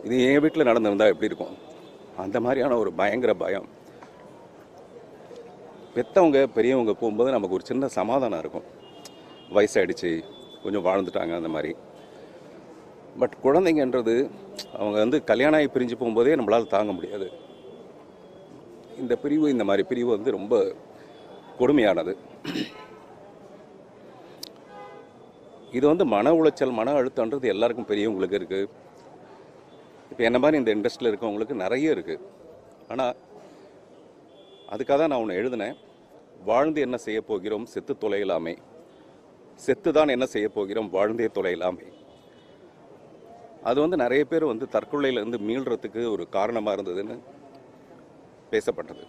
இது என் வீட்டில் நடந்திருந்தால் எப்படி இருக்கும் அந்த மாதிரியான ஒரு பயங்கர பயம் பெத்தவங்க பெரியவங்க போகும்போது நமக்கு ஒரு சின்ன சமாதானம் இருக்கும் வயசாயிடுச்சு கொஞ்சம் வாழ்ந்துட்டாங்க அந்த மாதிரி பட் குழந்தைங்கன்றது அவங்க வந்து கல்யாணம் ஆகி பிரிஞ்சு போகும்போதே நம்மளால் தாங்க முடியாது இந்த பிரிவு இந்த மாதிரி பிரிவு வந்து ரொம்ப கொடுமையானது இது வந்து மன உளைச்சல் மன அழுத்தம்ன்றது எல்லாருக்கும் பெரியவங்களுக்கு இருக்குது இப்போ என்ன மாதிரி இந்த இண்டஸ்ட்ரியில் இருக்கவங்களுக்கு நிறைய இருக்குது ஆனால் அதுக்காக தான் நான் ஒன்று எழுதினேன் வாழ்ந்து என்ன செய்ய போகிறோம் செத்து தொலையலாமே செத்து தான் என்ன செய்ய போகிறோம் வாழ்ந்தே தொலையலாமே அது வந்து நிறைய பேர் வந்து தற்கொலையிலேருந்து மீள்றதுக்கு ஒரு காரணமாக இருந்ததுன்னு பேசப்பட்டது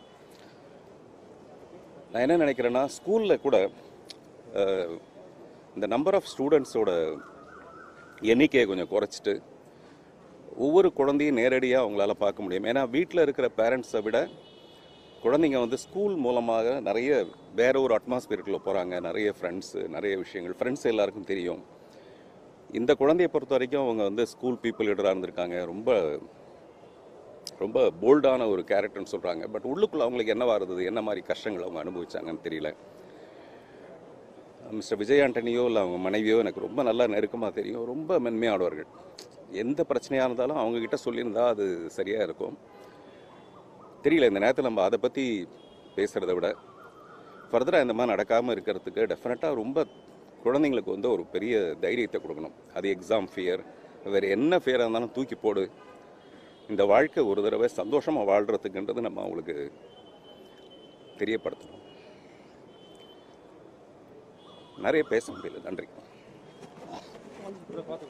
நான் என்ன நினைக்கிறேன்னா ஸ்கூலில் கூட அஹ், இந்த நம்பர் ஆஃப் ஸ்டூடெண்ட்ஸோட எண்ணிக்கையை கொஞ்சம் குறைச்சிட்டு ஒவ்வொரு குழந்தையும் நேரடியாக அவங்களால பார்க்க முடியும் ஏன்னா வீட்டில் இருக்கிற பேரண்ட்ஸை விட குழந்தைங்க வந்து ஸ்கூல் மூலமாக நிறைய வேற ஒரு அட்மாஸ்பியருக்குள்ளே போகிறாங்க நிறைய ஃப்ரெண்ட்ஸு நிறைய விஷயங்கள் ஃப்ரெண்ட்ஸ் எல்லாருக்கும் தெரியும் இந்த குழந்தைய பொறுத்த வரைக்கும் அவங்க வந்து ஸ்கூல் பீப்புள் லீடராக இருந்திருக்காங்க ரொம்ப ரொம்ப போல்டான ஒரு கேரக்டர்னு சொல்கிறாங்க பட் உள்ளுக்குள்ள அவங்களுக்கு என்னவா இருந்தது என்ன மாதிரி கஷ்டங்கள் அவங்க அனுபவிச்சாங்கன்னு தெரியல மிஸ்டர் விஜய் ஆண்டனியோ இல்லை அவங்க மனைவியோ எனக்கு ரொம்ப நல்லா நெருக்கமாக தெரியும் ரொம்ப மென்மையானவர்கள் எந்த பிரச்சனையாக இருந்தாலும் அவங்க கிட்ட சொல்லியிருந்தா அது சரியாக இருக்கும் தெரியல இந்த நேரத்தில் நம்ம அதை பற்றி பேசுகிறத விட ஃபர்தராக இந்த மாதிரி நடக்காமல் இருக்கிறதுக்கு டெஃபினட்டாக ரொம்ப குழந்தைங்களுக்கு வந்து ஒரு பெரிய தைரியத்தை கொடுக்கணும் அது எக்ஸாம் ஃபியர் வேறு என்ன ஃபியராக இருந்தாலும் தூக்கி போடு இந்த வாழ்க்கை ஒரு தடவை சந்தோஷமாக வாழ்கிறதுக்குன்றது நம்ம அவங்களுக்கு தெரியப்படுத்தணும் நிறைய பேச முடியல நன்றி